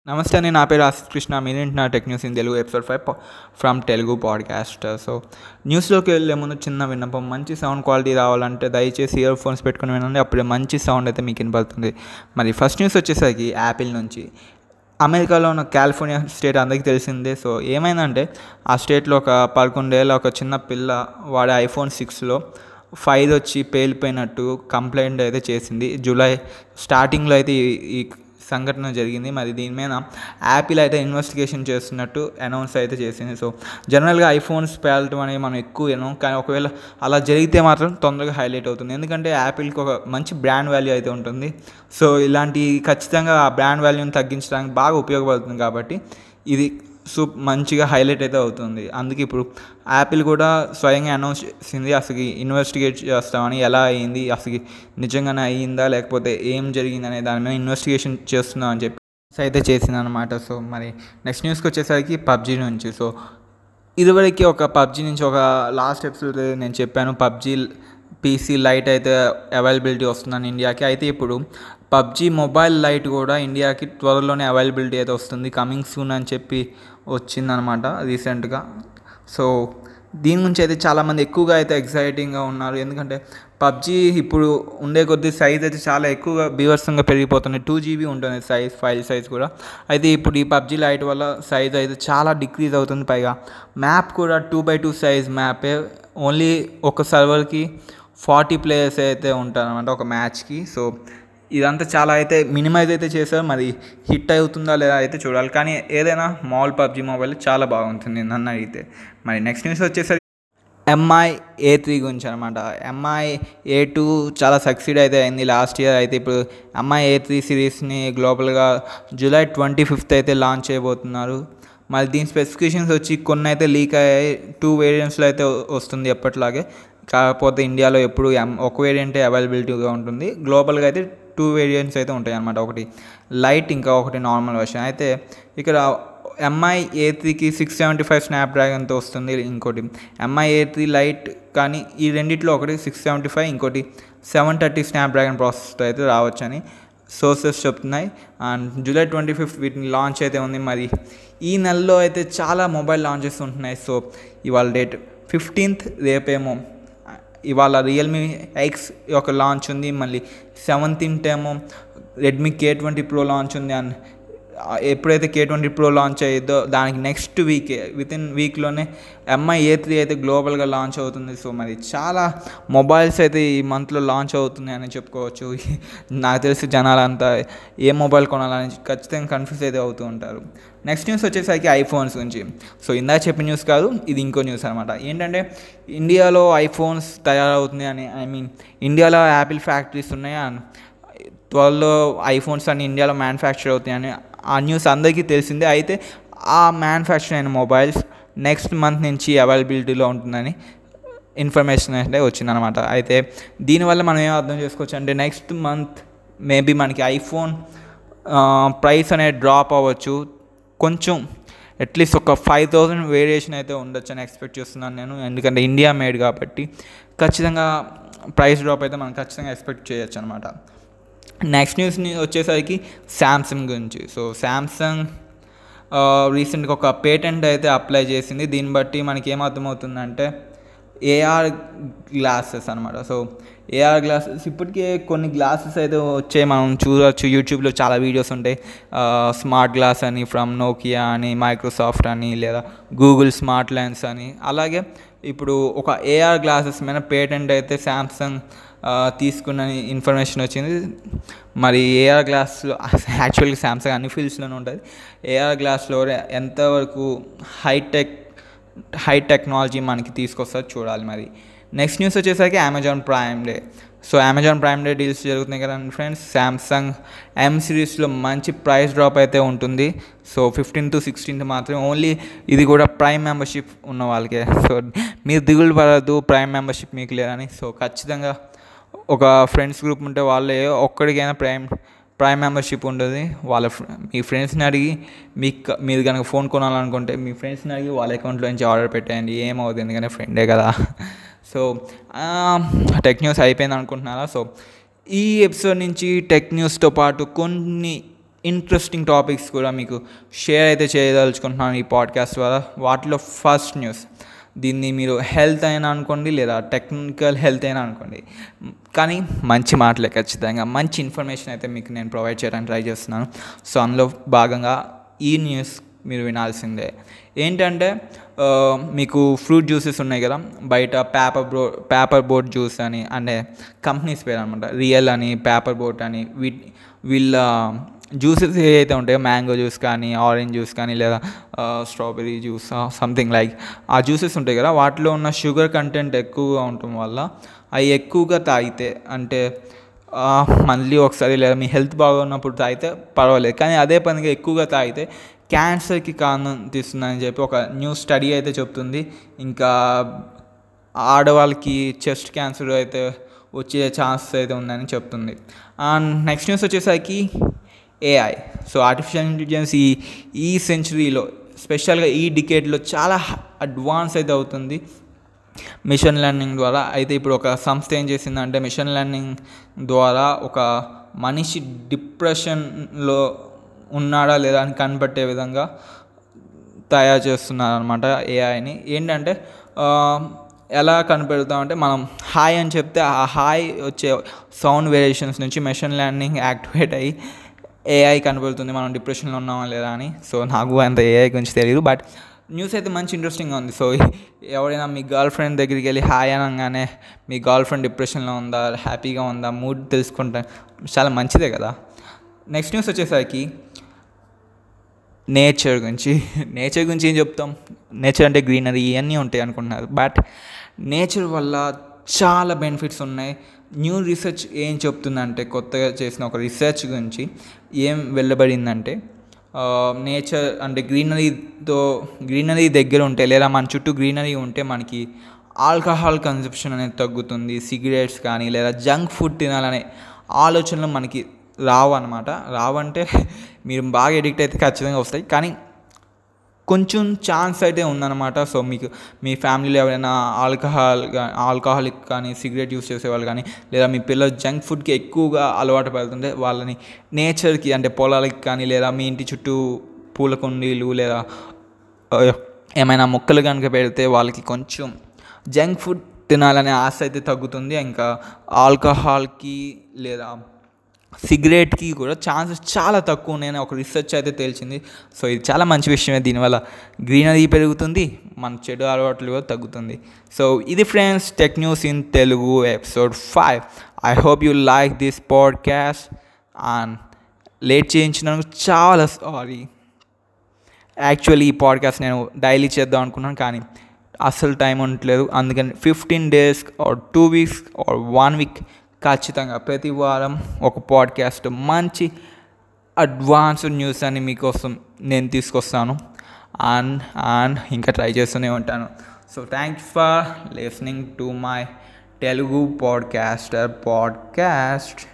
నమస్తే అండి నా పేరు ఆసిత్ కృష్ణ మీరు వింటున్న tech news in Telugu episode five from Telugu podcast so న్యూస్లోకి వెళ్ళే ముందు చిన్న విన్నపం మంచి సౌండ్ క్వాలిటీ రావాలంటే దయచేసి ఇయర్ ఫోన్స్ పెట్టుకుని వినండి అప్పుడే మంచి సౌండ్ అయితే మీకు వినపడుతుంది మరి ఫస్ట్ న్యూస్ వచ్చేసరికి యాపిల్ నుంచి అమెరికాలో ఉన్న కాలిఫోర్నియా స్టేట్ అందరికీ తెలిసిందే సో ఏమైందంటే ఆ స్టేట్లో ఒక పదకొండేళ్ళ ఒక చిన్న పిల్ల వాడే ఐఫోన్ సిక్స్లో ఫైర్ వచ్చి పేలిపోయినట్టు కంప్లైంట్ అయితే చేసింది జూలై స్టార్టింగ్లో అయితే ఈ ఈ సంఘటన జరిగింది మరి దీని మీద యాపిల్ అయితే ఇన్వెస్టిగేషన్ చేస్తున్నట్టు అనౌన్స్ అయితే చేసింది సో జనరల్గా ఐఫోన్స్ పేలటం అనేది మనం ఎక్కువ వినం కానీ ఒకవేళ అలా జరిగితే మాత్రం తొందరగా హైలైట్ అవుతుంది ఎందుకంటే యాపిల్కి ఒక మంచి బ్రాండ్ వాల్యూ అయితే ఉంటుంది సో ఇలాంటి ఖచ్చితంగా ఆ బ్రాండ్ వాల్యూని తగ్గించడానికి బాగా ఉపయోగపడుతుంది కాబట్టి ఇది సూప్ మంచిగా హైలైట్ అయితే అవుతుంది అందుకే ఇప్పుడు యాపిల్ కూడా స్వయంగా అనౌన్స్ చేసింది అసలు ఇన్వెస్టిగేట్ చేస్తామని ఎలా అయ్యింది అసలు నిజంగానే అయ్యిందా లేకపోతే ఏం జరిగింది అనే దాని మీద ఇన్వెస్టిగేషన్ చేస్తున్నాం అని చెప్పి అయితే చేసింది అనమాట సో మరి నెక్స్ట్ న్యూస్కి వచ్చేసరికి పబ్జీ నుంచి సో ఇదివరకు ఒక పబ్జీ నుంచి ఒక లాస్ట్ ఎపిసోడ్ నేను చెప్పాను పబ్జీ పీసీ లైట్ అయితే అవైలబిలిటీ వస్తుందని ఇండియాకి అయితే ఇప్పుడు పబ్జీ మొబైల్ లైట్ కూడా ఇండియాకి త్వరలోనే అవైలబిలిటీ అయితే వస్తుంది కమింగ్ సూన్ అని చెప్పి వచ్చిందనమాట రీసెంట్గా సో దీని గురించి అయితే చాలామంది ఎక్కువగా అయితే ఎక్సైటింగ్గా ఉన్నారు ఎందుకంటే పబ్జీ ఇప్పుడు ఉండే కొద్దీ సైజ్ అయితే చాలా ఎక్కువగా బీభత్సంగా పెరిగిపోతుంది టూ జీబీ ఉంటుంది సైజ్ ఫైల్ సైజ్ కూడా అయితే ఇప్పుడు ఈ పబ్జీ లైట్ వల్ల సైజ్ అయితే చాలా డిక్రీజ్ అవుతుంది పైగా మ్యాప్ కూడా టూ బై టూ సైజ్ మ్యాపే ఓన్లీ ఒక సర్వర్కి ఫార్టీ ప్లేయర్స్ అయితే ఉంటారనమాట ఒక మ్యాచ్కి సో ఇదంతా చాలా అయితే మినిమైజ్ అయితే చేశారు మరి హిట్ అవుతుందా లేదా అయితే చూడాలి కానీ ఏదైనా మాల్ పబ్జీ మొబైల్ చాలా బాగుంటుంది నన్ను అడిగితే మరి నెక్స్ట్ న్యూస్ వచ్చేసరికి ఎంఐ ఏ త్రీ గురించి అనమాట ఎంఐ ఏ టూ చాలా సక్సీడ్ అయితే అయింది లాస్ట్ ఇయర్ అయితే ఇప్పుడు ఎంఐ ఏ త్రీ సిరీస్ని గ్లోబల్గా జూలై ట్వంటీ ఫిఫ్త్ అయితే లాంచ్ చేయబోతున్నారు మరి దీని స్పెసిఫికేషన్స్ వచ్చి కొన్ని అయితే లీక్ అయ్యాయి టూ వేరియంట్స్లో అయితే వస్తుంది ఎప్పటిలాగే కాకపోతే ఇండియాలో ఎప్పుడు ఎం ఒక వేరియంటే అవైలబిలిటీగా ఉంటుంది గ్లోబల్గా అయితే టూ వేరియంట్స్ అయితే ఉంటాయి అనమాట ఒకటి లైట్ ఇంకా ఒకటి నార్మల్ వర్షన్ అయితే ఇక్కడ ఎంఐ ఏ త్రీకి సిక్స్ సెవెంటీ ఫైవ్ స్నాప్ డ్రాగన్తో వస్తుంది ఇంకోటి ఎంఐ ఏ త్రీ లైట్ కానీ ఈ రెండిట్లో ఒకటి సిక్స్ సెవెంటీ ఫైవ్ ఇంకోటి సెవెన్ థర్టీ స్నాప్ డ్రాగన్ ప్రాసెస్తో అయితే రావచ్చని సోర్సెస్ చెప్తున్నాయి అండ్ జూలై ట్వంటీ ఫిఫ్త్ వీటిని లాంచ్ అయితే ఉంది మరి ఈ నెలలో అయితే చాలా మొబైల్ లాంచెస్ ఉంటున్నాయి సో ఇవాళ డేట్ ఫిఫ్టీన్త్ రేపేమో ఇవాళ రియల్మీ ఎక్స్ యొక్క లాంచ్ ఉంది మళ్ళీ సెవెంటీన్త్ ఏమో Redmi K twenty Pro launch ఉంది అండ్ ఎప్పుడైతే కే ట్వంటీ ప్రో లాంచ్ అయ్యిద్దో దానికి నెక్స్ట్ వీక్ విత్ ఇన్ వీక్లోనే ఎంఐ ఏ త్రీ అయితే గ్లోబల్గా లాంచ్ అవుతుంది సో మరి చాలా మొబైల్స్ అయితే ఈ మంత్లో లాంచ్ అవుతున్నాయి అని చెప్పుకోవచ్చు నాకు తెలిసి జనాలంతా ఏ మొబైల్ కొనాలని ఖచ్చితంగా కన్ఫ్యూజ్ అయితే అవుతూ ఉంటారు నెక్స్ట్ న్యూస్ వచ్చేసరికి ఐఫోన్స్ గురించి సో ఇందాక చెప్పిన న్యూస్ కాదు ఇది ఇంకో న్యూస్ అనమాట ఏంటంటే ఇండియాలో ఐఫోన్స్ తయారవుతున్నాయి అని ఐ మీన్ ఇండియాలో యాపిల్ ఫ్యాక్టరీస్ ఉన్నాయి త్వరలో ఐఫోన్స్ అన్ని ఇండియాలో మ్యానుఫ్యాక్చర్ అవుతాయని ఆ న్యూస్ అందరికీ తెలిసిందే అయితే ఆ మ్యానుఫ్యాక్చర్ అయిన మొబైల్స్ నెక్స్ట్ మంత్ నుంచి అవైలబిలిటీలో ఉంటుందని ఇన్ఫర్మేషన్ అయితే వచ్చిందనమాట అయితే దీనివల్ల మనం ఏం అర్థం చేసుకోవచ్చు అంటే నెక్స్ట్ మంత్ మేబీ మనకి ఐఫోన్ ప్రైస్ అనేది డ్రాప్ అవ్వచ్చు కొంచెం అట్లీస్ట్ ఒక ఫైవ్ థౌజండ్ వేరియేషన్ అయితే ఉండొచ్చు అని ఎక్స్పెక్ట్ చేస్తున్నాను నేను ఎందుకంటే ఇండియా మేడ్ కాబట్టి ఖచ్చితంగా ప్రైస్ డ్రాప్ అయితే మనం ఖచ్చితంగా ఎక్స్పెక్ట్ చేయొచ్చు అనమాట నెక్స్ట్ న్యూస్ వచ్చేసరికి శాంసంగ్ గురించి సో శాంసంగ్ రీసెంట్గా ఒక పేటెంట్ అయితే అప్లై చేసింది దీన్ని బట్టి మనకి ఏమర్థమవుతుందంటే ఏఆర్ గ్లాసెస్ అనమాట సో ఏఆర్ గ్లాసెస్ ఇప్పటికే కొన్ని గ్లాసెస్ అయితే వచ్చాయి మనం చూడవచ్చు యూట్యూబ్లో చాలా వీడియోస్ ఉంటాయి స్మార్ట్ గ్లాస్ అని ఫ్రమ్ నోకియా అని మైక్రోసాఫ్ట్ అని లేదా గూగుల్ స్మార్ట్ లెన్స్ అని అలాగే ఇప్పుడు ఒక ఏఆర్ గ్లాసెస్ మీద పేటెంట్ అయితే శాంసంగ్ తీసుకున్న ఇన్ఫర్మేషన్ వచ్చింది మరి ఏఆర్ గ్లాస్లో యాక్చువల్గా శాంసంగ్ అన్ని ఫీల్డ్స్లోనే ఉంటుంది ఏఆర్ గ్లాస్లో ఎంతవరకు హైటెక్ హై టెక్నాలజీ మనకి తీసుకొస్తారు చూడాలి మరి నెక్స్ట్ న్యూస్ వచ్చేసరికి Amazon Prime Day so Amazon Prime Day deals జరుగుతున్నాయి కదండి ఫ్రెండ్స్ శాంసంగ్ ఎం సిరీస్లో మంచి ప్రైస్ డ్రాప్ అయితే ఉంటుంది సో ఫిఫ్టీన్ టు సిక్స్టీన్త్ మాత్రమే ఓన్లీ ఇది కూడా ప్రైమ్ మెంబర్షిప్ ఉన్న వాళ్ళకే సో మీరు దిగులు పడద్దు ప్రైమ్ మెంబర్షిప్ మీకు లేదని సో ఖచ్చితంగా ఒక ఫ్రెండ్స్ గ్రూప్ ఉంటే వాళ్ళే ఒక్కడికైనా ప్రైమ్ ప్రైమ్ మెంబర్షిప్ ఉంటుంది వాళ్ళ మీ ఫ్రెండ్స్ని అడిగి మీకు మీరు కనుక ఫోన్ కొనాలనుకుంటే మీ ఫ్రెండ్స్ని అడిగి వాళ్ళ అకౌంట్లో నుంచి ఆర్డర్ పెట్టేయండి ఏమవుతుంది ఎందుకంటే ఫ్రెండే కదా సో టెక్ న్యూస్ అయిపోయింది అనుకుంటున్నారా సో ఈ ఎపిసోడ్ నుంచి టెక్ న్యూస్తో పాటు కొన్ని ఇంట్రెస్టింగ్ టాపిక్స్ కూడా మీకు షేర్ అయితే చేయదలుచుకుంటున్నాను ఈ పాడ్కాస్ట్ ద్వారా వాటిలో ఫస్ట్ న్యూస్ దీన్ని మీరు హెల్త్ అయినా అనుకోండి లేదా టెక్నికల్ హెల్త్ అయినా అనుకోండి కానీ మంచి మాటలే ఖచ్చితంగా మంచి ఇన్ఫర్మేషన్ అయితే మీకు నేను ప్రొవైడ్ చేయడానికి ట్రై చేస్తున్నాను సో అందులో భాగంగా ఈ న్యూస్ మీరు వినాల్సిందే ఏంటంటే ఆ, మీకు ఫ్రూట్ జ్యూసెస్ ఉన్నాయి కదా బయట paper bro paper boat juice అని అంటే కంపెనీస్ పేరు అనమాట రియల్ అని పేపర్ బోట్ అని వీ వీళ్ళ జ్యూసెస్ ఏవైతే ఉంటాయో మ్యాంగో జ్యూస్ కానీ ఆరెంజ్ జ్యూస్ కానీ లేదా స్ట్రాబెరీ జ్యూస్ సంథింగ్ లైక్ ఆ జ్యూసెస్ ఉంటాయి కదా వాటిలో ఉన్న షుగర్ కంటెంట్ ఎక్కువగా ఉండటం వల్ల అవి ఎక్కువగా తాగితే అంటే ఆ, మళ్ళీ ఒకసారి లేదా మీ హెల్త్ బాగున్నప్పుడు తాగితే పర్వాలేదు కానీ అదే పనిగా ఎక్కువగా తాగితే క్యాన్సర్కి కారణం తీస్తుందని చెప్పి ఒక న్యూ స్టడీ అయితే చెప్తుంది ఇంకా ఆడవాళ్ళకి చెస్ట్ క్యాన్సర్ అయితే వచ్చే ఛాన్స్ అయితే ఉందని చెప్తుంది అండ్ నెక్స్ట్ న్యూస్ వచ్చేసరికి ఏఐ సో ఆర్టిఫిషియల్ ఇంటెలిజెన్స్ ఈ ఈ సెంచురీలో స్పెషల్గా ఈ డికేట్లో చాలా అడ్వాన్స్ అయితే అవుతుంది మిషన్ లెర్నింగ్ ద్వారా అయితే ఇప్పుడు ఒక సంస్థ ఏం చేసిందంటే మిషన్ లెర్నింగ్ ద్వారా ఒక మనిషి డిప్రెషన్లో ఉన్నాడా లేదా అని కనిపెట్టే విధంగా తయారు చేస్తున్నారు అనమాట ఏఐని ఏంటంటే ఆ, ఎలా కనిపెడతామంటే మనం హాయ్ అని చెప్తే ఆ హాయ్ వచ్చే సౌండ్ వేరియేషన్స్ నుంచి మెషిన్ లెర్నింగ్ యాక్టివేట్ అయ్యి ఏఐ కనబడుతుంది మనం డిప్రెషన్లో ఉన్నామా లేదా అని సో నాకు అంత ఏఐ గురించి తెలియదు బట్ న్యూస్ అయితే మంచి ఇంట్రెస్టింగ్గా ఉంది సో ఎవరైనా మీ గర్ల్ ఫ్రెండ్ దగ్గరికి వెళ్ళి హాయ్ అనగానే మీ గర్ల్ ఫ్రెండ్ డిప్రెషన్లో ఉందా హ్యాపీగా ఉందా మూడ్ తెలుసుకుంటే చాలా మంచిదే కదా నెక్స్ట్ న్యూస్ వచ్చేసరికి నేచర్ గురించి నేచర్ గురించి ఏం చెప్తాం నేచర్ అంటే గ్రీనరీ ఇవన్నీ ఉంటాయి అనుకుంటున్నారు బట్ నేచర్ వల్ల చాలా బెనిఫిట్స్ ఉన్నాయి న్యూ రీసెర్చ్ ఏం చెప్తుందంటే కొత్తగా చేసిన ఒక రీసెర్చ్ గురించి ఏం వెళ్ళబడిందంటే నేచర్ అంటే గ్రీనరీతో గ్రీనరీ దగ్గర ఉంటే లేదా మన చుట్టూ గ్రీనరీ ఉంటే మనకి ఆల్కహాల్ కన్సప్షన్ అనేది తగ్గుతుంది సిగరెట్స్ కానీ లేదా జంక్ ఫుడ్ తినాలనే ఆలోచనలు మనకి రావు అనమాట రావంటే మీరు బాగా ఎడిక్ట్ అయితే ఖచ్చితంగా వస్తాయి కానీ కొంచెం ఛాన్స్ అయితే ఉందన్నమాట సో మీకు మీ ఫ్యామిలీలో ఎవరైనా ఆల్కహాల్ ఆల్కహాలిక్ కానీ సిగరెట్ యూస్ చేసేవాళ్ళు కానీ లేదా మీ పిల్లలు జంక్ ఫుడ్కి ఎక్కువగా అలవాటు పడుతుంటే వాళ్ళని నేచర్కి అంటే పొలాలకి కానీ లేదా మీ ఇంటి చుట్టూ పూల కుండీలు లేదా ఆ, ఏమైనా మొక్కలు కనుక పెడితే వాళ్ళకి కొంచెం జంక్ ఫుడ్ తినాలనే ఆశ అయితే తగ్గుతుంది ఇంకా ఆల్కహాల్కి లేదా సిగరెట్కి కూడా ఛాన్సెస్ చాలా తక్కువ ఉన్నాయని ఒక రీసెర్చ్ అయితే తేల్చింది సో ఇది చాలా మంచి విషయమే దీనివల్ల గ్రీనరీ పెరుగుతుంది మన చెడు అలవాట్లు కూడా తగ్గుతుంది సో ఇది friends tech news in Telugu episode five I hope you like this podcast and late చేయించినందుకు చాలా సారీ యాక్చువల్లీ ఈ పాడ్కాస్ట్ నేను డైలీ చేద్దాం అనుకున్నాను కానీ అస్సలు టైం ఉండట్లేదు అందుకని fifteen days or two weeks or one week ఖచ్చితంగా ప్రతి వారం ఒక పాడ్కాస్ట్ మంచి అడ్వాన్స్డ్ న్యూస్ అని మీకోసం నేను తీసుకొస్తాను అండ్ అండ్ ఇంకా ట్రై చేస్తూనే ఉంటాను so thanks for listening to my Telugu podcaster podcast